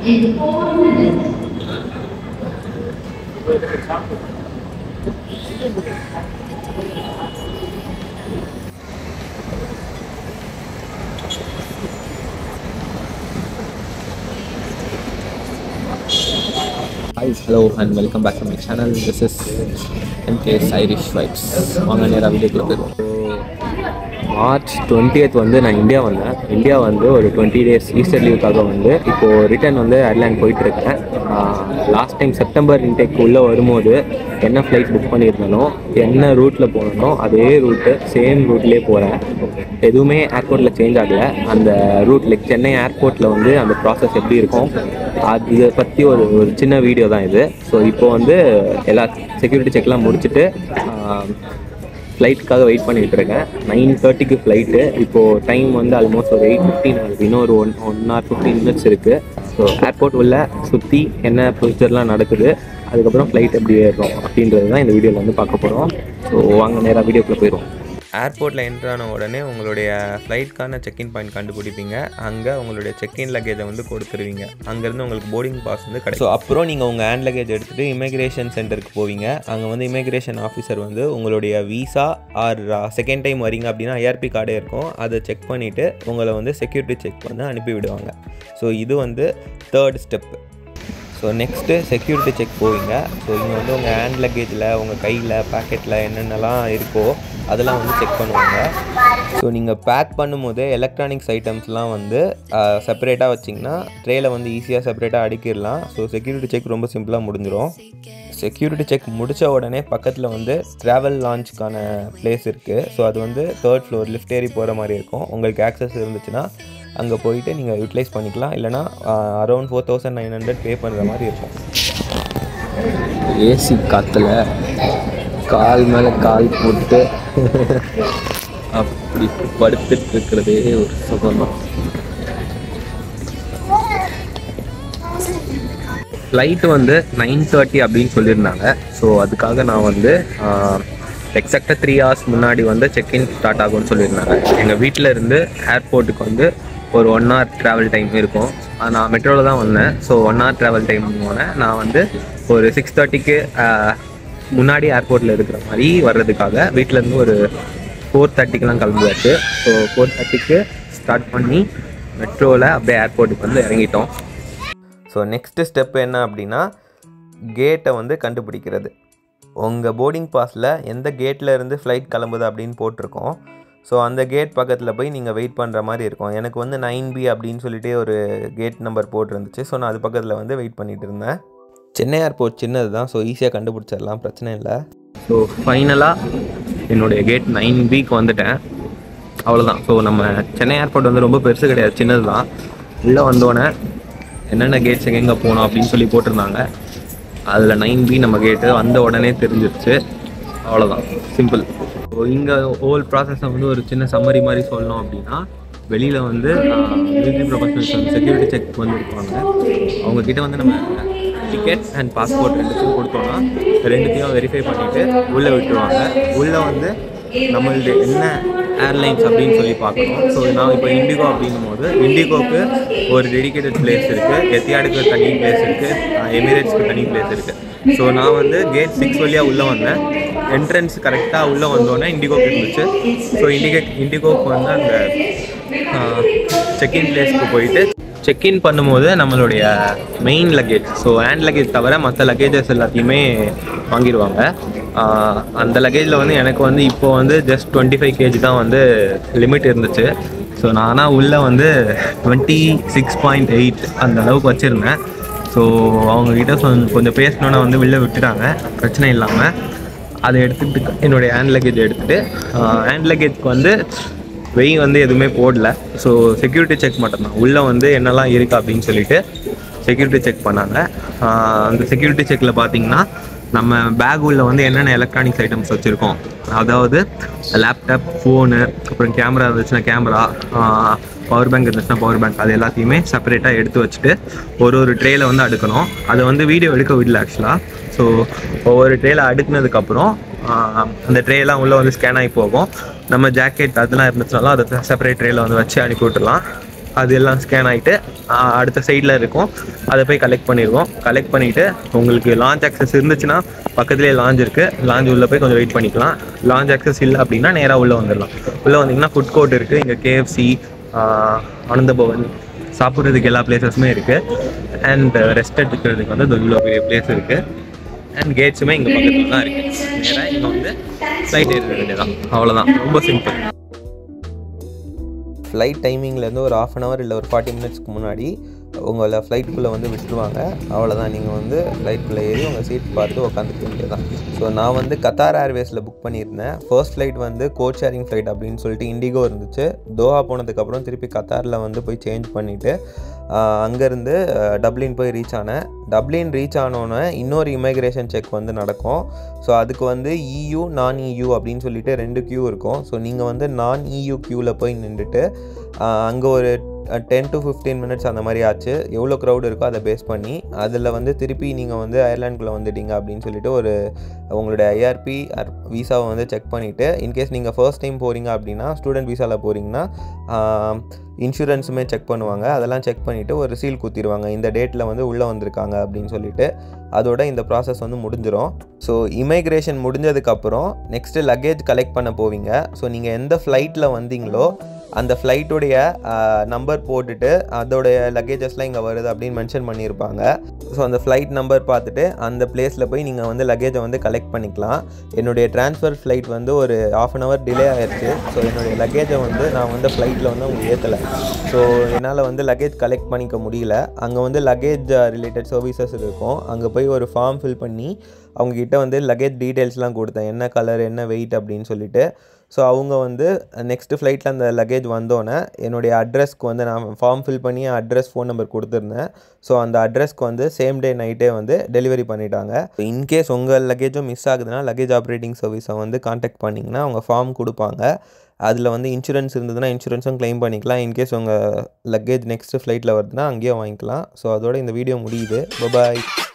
in four minutes. Hi hello and welcome back to my channel this is MKS Irish vibes வாங்க நேராக வீடியோக்குள்ள போயிடுவோம் March டுவெண்ட்டியத் வந்து நான் இந்தியா வந்தேன் இந்தியா வந்து ஒரு டுவெண்ட்டி டேஸ் ஈஸ்டர் லீவுக்காக வந்து இப்போது ரிட்டர்ன் வந்து ஏர்லைன் போயிட்டுருக்கேன் லாஸ்ட் டைம் செப்டம்பர் இன்டேக் உள்ளே வரும்போது என்ன ஃப்ளைட் புக் பண்ணியிருந்தனோ என்ன ரூட்டில் போனனோ அதே ரூட்டு சேம் ரூட்லேயே போகிறேன் எதுவுமே ஏர்போர்ட்டில் சேஞ்ச் ஆகலை அந்த ரூட் லைக் சென்னை ஏர்போர்ட்டில் வந்து அந்த ப்ராசஸ் எப்படி இருக்கும் அது இதை பற்றி ஒரு ஒரு சின்ன வீடியோ தான் இது ஸோ இப்போ வந்து எல்லா செக்யூரிட்டி செக்லாம் முடிச்சுட்டு ஃப்ளைட்டுக்காக வெயிட் பண்ணிட்டு இருக்கேன் நைன் தேர்ட்டிக்கு ஃப்ளைட்டு இப்போது டைம் வந்து ஆல்மோஸ்ட் ஒரு எயிட் ஃபிஃப்டின் ஆகுது இன்னும் ஒரு one one or fifteen minutes இருக்குது ஸோ ஏர்போர்ட் உள்ள சுற்றி என்ன ப்ரொசீஜர்லாம் நடக்குது அதுக்கப்புறம் ஃப்ளைட் எப்படி ஏறுறோம் அப்படின்றது தான் இந்த வீடியோவில் வந்து பார்க்க போகிறோம் ஸோ வாங்க நேராக வீடியோக்குள்ளே போயிடுவோம் ஏர்போர்ட்டில் என்ட்ரான உடனே உங்களுடைய ஃப்ளைட்க்கான செக்இன் பாயிண்ட் கண்டுபிடிப்பீங்க அங்கே உங்களுடைய செக்இன் லக்கேஜை வந்து கொடுத்துருவீங்க அங்கேருந்து உங்களுக்கு போர்டிங் பாஸ் வந்து கிடைக்கும் ஸோ அப்புறம் நீங்கள் உங்கள் ஹேண்ட் லக்கேஜ் எடுத்துகிட்டு இமிக்ரேஷன் சென்டருக்கு போவீங்க அங்கே வந்து இமிக்ரேஷன் ஆஃபீஸர் வந்து உங்களுடைய விசா ஆர் செகண்ட் டைம் வரீங்க அப்படின்னா ஐஆர்பி கார்டே இருக்கும் அதை செக் பண்ணிவிட்டு உங்களை வந்து செக்யூரிட்டி செக் வந்து அனுப்பி விடுவாங்க ஸோ இது வந்து third step so next security check போவீங்க ஸோ இங்கே வந்து உங்கள் ஹேண்ட் லக்கேஜில் உங்கள் கையில் பேக்கெட்டில் என்னென்னலாம் இருக்கோ அதெல்லாம் வந்து செக் பண்ணுவாங்க ஸோ நீங்கள் பேக் பண்ணும்போது எலக்ட்ரானிக்ஸ் ஐட்டம்ஸ்லாம் வந்து செப்பரேட்டாக வச்சிங்கன்னா ட்ரேயில் வந்து ஈஸியாக செப்பரேட்டாக அடுக்கிடலாம் ஸோ செக்யூரிட்டி செக் ரொம்ப சிம்பிளாக முடிஞ்சிடும் செக்யூரிட்டி செக் முடித்த உடனே பக்கத்தில் வந்து ட்ராவல் லான்ச்சுக்கான பிளேஸ் இருக்குது ஸோ அது வந்து தேர்ட் ஃப்ளோர் லிஃப்ட் ஏறி போகிற மாதிரி இருக்கும் உங்களுக்கு ஆக்சஸ் இருந்துச்சுன்னா அங்கே போயிட்டு நீங்கள் யூட்டிலைஸ் பண்ணிக்கலாம் இல்லைனா around four thousand nine hundred pay பண்ணுற மாதிரி இருக்கும் ஏசி காற்றுல கால் மேலே கால் போட்டு அப்படி படுத்துட்டு இருக்கிறதே ஒரு சுகமாக ஃப்ளைட்டு வந்து நைன் தேர்ட்டி அப்படின்னு சொல்லியிருந்தாங்க ஸோ அதுக்காக நான் வந்து எக்ஸாக்டாக த்ரீ ஹவர்ஸ் முன்னாடி வந்து செக்இன் ஸ்டார்ட் ஆகும்னு சொல்லியிருந்தாங்க எங்கள் வீட்டில் இருந்து ஏர்போர்ட்டுக்கு வந்து ஒரு ஒன் ஹவர் ட்ராவல் டைம் இருக்கும் ஆஹ் நான் மெட்ரோவில் தான் வந்தேன் so one hour travel time போனேன் நான் வந்து ஒரு சிக்ஸ் தேர்ட்டிக்கு முன்னாடி ஏர்போர்ட்டில் இருக்கிற மாதிரி வர்றதுக்காக வீட்டிலேருந்து ஒரு ஃபோர் தேர்ட்டிக்கெலாம் கிளம்பியாச்சு ஸோ ஃபோர் தேர்ட்டிக்கு ஸ்டார்ட் பண்ணி மெட்ரோவில் அப்படியே ஏர்போர்ட்டுக்கு வந்து இறங்கிட்டோம் ஸோ நெக்ஸ்ட்டு ஸ்டெப் என்ன அப்படின்னா கேட்டை வந்து கண்டுபிடிக்கிறது உங்கள் போர்டிங் பாஸில் எந்த கேட்டில் இருந்து ஃப்ளைட் கிளம்புது அப்படின்னு போட்டிருக்கோம் ஸோ அந்த கேட் பக்கத்தில் போய் நீங்கள் வெயிட் பண்ணுற மாதிரி இருக்கும் எனக்கு வந்து நைன் பி அப்படின்னு சொல்லிட்டு ஒரு கேட் நம்பர் போட்டிருந்துச்சு ஸோ நான் அது பக்கத்தில் வந்து வெயிட் பண்ணிட்டு இருந்தேன் சென்னை ஏர்போர்ட் சின்னது தான் ஸோ ஈஸியாக கண்டுபிடிச்சிடலாம் பிரச்சனை இல்லை ஸோ ஃபைனலாக என்னுடைய கேட் நைன் வீக் வந்துட்டேன் அவ்வளோதான் ஸோ நம்ம சென்னை ஏர்போர்ட் வந்து ரொம்ப பெருசு கிடையாது சின்னது தான் உள்ளே வந்தோடனே என்னென்ன கேட்ஸ் எங்கெங்கே போகணும் அப்படின்னு சொல்லி போட்டிருந்தாங்க அதில் நைன் பி நம்ம கேட்டு வந்த உடனே தெரிஞ்சிருச்சு அவ்வளோதான் சிம்பிள் ஸோ இங்கே ஹோல் ப்ராசஸை வந்து ஒரு சின்ன சம்மரி மாதிரி சொல்லணும் அப்படின்னா வெளியில் வந்து மிலிட்ரி ப்ரொஃபஷனல்ஸ் செக்யூரிட்டி செக் வந்து இருப்பாங்க அவங்க கிட்ட வந்து நம்ம டிக்கெட் அண்ட் பாஸ்போர்ட் ரெண்டுத்தையும் கொடுத்தோம்னா ரெண்டுத்தையும் வெரிஃபை பண்ணிவிட்டு உள்ளே விட்டுருவாங்க உள்ளே வந்து நம்மளுடைய என்ன ஏர்லைன்ஸ் அப்படின்னு சொல்லி பார்க்கணும் ஸோ நான் இப்போ இண்டிகோ அப்படின்னும் போது இண்டிகோக்கு ஒரு டெடிகேட்டட் பிளேஸ் இருக்குது எத்தியாடுக்கு தனி பிளேஸ் இருக்குது எமிரேட்ஸ்க்கு தனி பிளேஸ் இருக்குது ஸோ நான் வந்து கேட் சிக்ஸ் வழியாக உள்ளே வந்தேன் என்ட்ரன்ஸ் கரெக்டாக உள்ளே வந்தோடனே இண்டிகோக்கு இருந்துச்சு ஸோ இண்டிகேட் இண்டிகோக்கு வந்து அந்த செக்இன் பிளேஸ்க்கு போயிட்டு செக்இன் பண்ணும்போது நம்மளுடைய main luggage so hand luggage தவிர மற்ற லக்கேஜஸ் எல்லாத்தையுமே வாங்கிடுவாங்க ஆஹ் அந்த லக்கேஜில் வந்து எனக்கு வந்து இப்போ வந்து ஜஸ்ட் டுவெண்ட்டி ஃபைவ் கேஜி தான் வந்து லிமிட் இருந்துச்சு ஸோ நானாக உள்ளே வந்து டுவெண்ட்டி சிக்ஸ் பாயிண்ட் எயிட் அந்த அளவுக்கு வச்சுருந்தேன் ஸோ அவங்கக்கிட்ட சொ- கொஞ்சம் பேசணுன்னா வந்து வெளில விட்டுட்டாங்க பிரச்சனை இல்லாமல் அதை எடுத்துக்கிட்டு என்னுடைய ஹேண்ட் லக்கேஜ் எடுத்துகிட்டு ஹேண்ட் லக்கேஜ்க்கு வந்து வெய் வந்து எதுவுமே போடல ஸோ செக்யூரிட்டி செக் மட்டும்தான் உள்ளே வந்து என்னெல்லாம் இருக்குது அப்படின்னு சொல்லிட்டு செக்யூரிட்டி செக் பண்ணாங்க ஆஹ் அந்த செக்யூரிட்டி செக்கில் பார்த்தீங்கன்னா நம்ம பேக் உள்ள வந்து என்னென்ன எலக்ட்ரானிக்ஸ் ஐட்டம்ஸ் வச்சுருக்கோம் அதாவது லேப்டாப் ஃபோனு அப்புறம் கேமரா இருந்துச்சுன்னா கேமரா பவர் பேங்க் இருந்துச்சுன்னா பவர் பேங்க் அது எல்லாத்தையுமே செப்பரேட்டாக எடுத்து வச்சுட்டு ஒரு ஒரு ட்ரேயில் வந்து அடுக்கணும் அதை வந்து வீடியோ எடுக்க விடல ஆக்சுவலாக ஸோ ஒவ்வொரு ட்ரேயில் அடுக்குனதுக்கப்புறம் அந்த ட்ரேலாம் உள்ளே வந்து ஸ்கேன் ஆகி போகும் நம்ம ஜாக்கெட் அதெல்லாம் இருந்துச்சுனாலும் அதை செப்பரேட் ட்ரேயில் வந்து வச்சு அனுப்பி விட்டுலாம் அது எல்லாம் ஸ்கேன் ஆகிட்டு அடுத்த சைடில் இருக்கும் அதை போய் கலெக்ட் பண்ணிடுவோம் கலெக்ட் பண்ணிவிட்டு உங்களுக்கு லான்ச் ஆக்சஸ் இருந்துச்சுன்னா பக்கத்துலேயே லான்ச் இருக்குது லான்ச் உள்ளே போய் கொஞ்சம் வெயிட் பண்ணிக்கலாம் லான்ச் ஆக்சஸ் இல்லை அப்படின்னா நேராக உள்ளே வந்துடலாம் உள்ளே வந்தீங்கன்னா ஃபுட் கோர்ட் இருக்குது இங்கே கேஎஃப்சி ஆனந்த பவன் சாப்பிட்றதுக்கு எல்லா பிளேசஸுமே இருக்குது அண்ட் ரெஸ்ட் எடுத்துக்கிறதுக்கு வந்து இவ்வளோ பெரிய பிளேஸ் இருக்குது அண்ட் கேட்ஸுமே இங்கே பக்கத்தில் தான் இருக்குது நேராக இங்கே வந்து ஃப்ளைட் ஏற வேண்டியதான் அவ்வளோதான் ரொம்ப சிம்பிள் ஃப்ளைட் டைமிங்லேருந்து ஒரு ஆஃப் அன் ஹவர் இல்லை ஒரு ஃபார்ட்டி மினிட்ஸ்க்கு முன்னாடி உங்களை ஃப்ளைட்டுக்குள்ளே வந்து விட்டுருவாங்க அவ்வளோதான் நீங்கள் வந்து ஃப்ளைட்டுக்குள்ளே ஏறி உங்கள் சீட் பார்த்து உட்காந்துக்க வேண்டியதான் ஸோ நான் வந்து கத்தார் ஏர்வேஸில் புக் பண்ணியிருந்தேன் ஃபர்ஸ்ட் ஃப்ளைட் வந்து கோச் ஷேரிங் ஃப்ளைட் அப்படின்னு சொல்லிட்டு இண்டிகோ இருந்துச்சு தோஹா போனதுக்கப்புறம் திருப்பி கத்தாரில் வந்து போய் சேஞ்ச் பண்ணிவிட்டு அங்கேருந்து டப்ளின் போய் ரீச் ஆனேன் டப்ளின் ரீச் ஆனோன்னே இன்னொரு இமிக்ரேஷன் செக் வந்து நடக்கும் ஸோ அதுக்கு வந்து இயூ நான் இயூ அப்படின்னு சொல்லிட்டு ரெண்டு கியூ இருக்கும் ஸோ நீங்கள் வந்து நான் இயூ க்யூவில் போய் நின்றுட்டு அங்கே ஒரு டென் டு ஃபிஃப்டீன் மினிட்ஸ் அந்த மாதிரி ஆச்சு எவ்வளோ க்ரௌட் இருக்கோ அதை பேஸ் பண்ணி அதில் வந்து திருப்பி நீங்கள் வந்து அயர்லாண்டுக்குள்ளே வந்துட்டீங்க அப்படின்னு சொல்லிட்டு ஒரு உங்களுடைய ஐஆர்பி விசாவை வந்து செக் பண்ணிவிட்டு இன்கேஸ் நீங்கள் ஃபர்ஸ்ட் டைம் போகிறீங்க அப்படின்னா ஸ்டூடெண்ட் விசாவில் போகிறீங்கன்னா இன்சூரன்ஸுமே செக் பண்ணுவாங்க அதெல்லாம் செக் பண்ணிவிட்டு ஒரு சீல் குத்திடுவாங்க இந்த டேட்டில் வந்து உள்ளே வந்திருக்காங்க அப்படின்னு சொல்லிட்டு அதோட இந்த ப்ராசஸ் வந்து முடிஞ்சிடும் ஸோ இமிக்ரேஷன் முடிஞ்சதுக்கப்புறம் நெக்ஸ்ட்டு லக்கேஜ் கலெக்ட் பண்ண போவீங்க ஸோ நீங்கள் எந்த ஃப்ளைட்டில் வந்தீங்களோ அந்த ஃப்ளைட்டுடைய நம்பர் போட்டுட்டு அதோடைய லக்கேஜஸ்லாம் இங்கே வருது அப்படின்னு மென்ஷன் பண்ணியிருப்பாங்க ஸோ அந்த ஃப்ளைட் நம்பர் பார்த்துட்டு அந்த பிளேஸில் போய் நீங்கள் வந்து லக்கேஜை வந்து கலெக்ட் பண்ணிக்கலாம் என்னுடைய ட்ரான்ஸ்ஃபர் ஃப்ளைட் வந்து ஒரு ஆஃப் அன் ஹவர் டிலே ஆயிடுச்சு ஸோ என்னுடைய லக்கேஜை வந்து நான் வந்து ஃப்ளைட்டில் வந்து அவங்க ஏற்றலை ஸோ என்னால் வந்து லக்கேஜ் கலெக்ட் பண்ணிக்க முடியல அங்கே வந்து லக்கேஜ் ரிலேட்டட் சர்வீசஸ் இருக்கும் அங்கே போய் ஒரு ஃபார்ம் ஃபில் பண்ணி அவங்கக்கிட்ட வந்து லக்கேஜ் டீட்டெயில்ஸ்லாம் கொடுத்தேன் என்ன கலர் என்ன வெயிட் அப்படின்னு சொல்லிட்டு ஸோ அவங்க வந்து நெக்ஸ்ட்டு ஃப்ளைட்டில் அந்த லக்கேஜ் வந்தோடனே என்னுடைய அட்ரஸ்க்கு வந்து நான் ஃபார்ம் ஃபில் பண்ணி அட்ரஸ் ஃபோன் நம்பர் கொடுத்துருந்தேன் ஸோ அந்த அட்ரஸ்க்கு வந்து சேம் டே நைட்டே வந்து டெலிவரி பண்ணிட்டாங்க இன்கேஸ் உங்கள் லக்கேஜும் மிஸ் ஆகுதுன்னா லக்கேஜ் ஆப்ரேட்டிங் சர்வீஸை வந்து காண்டாக்ட் பண்ணிங்கன்னா அவங்க ஃபார்ம் கொடுப்பாங்க அதில் வந்து இன்சூரன்ஸ் இருந்ததுன்னா இன்சூரன்ஸும் க்ளைம் பண்ணிக்கலாம் இன்கேஸ் உங்கள் லக்கேஜ் நெக்ஸ்ட்டு ஃப்ளைட்டில் வருதுன்னா அங்கேயும் வாங்கிக்கலாம் ஸோ அதோட இந்த வீடியோ முடியுது பாய்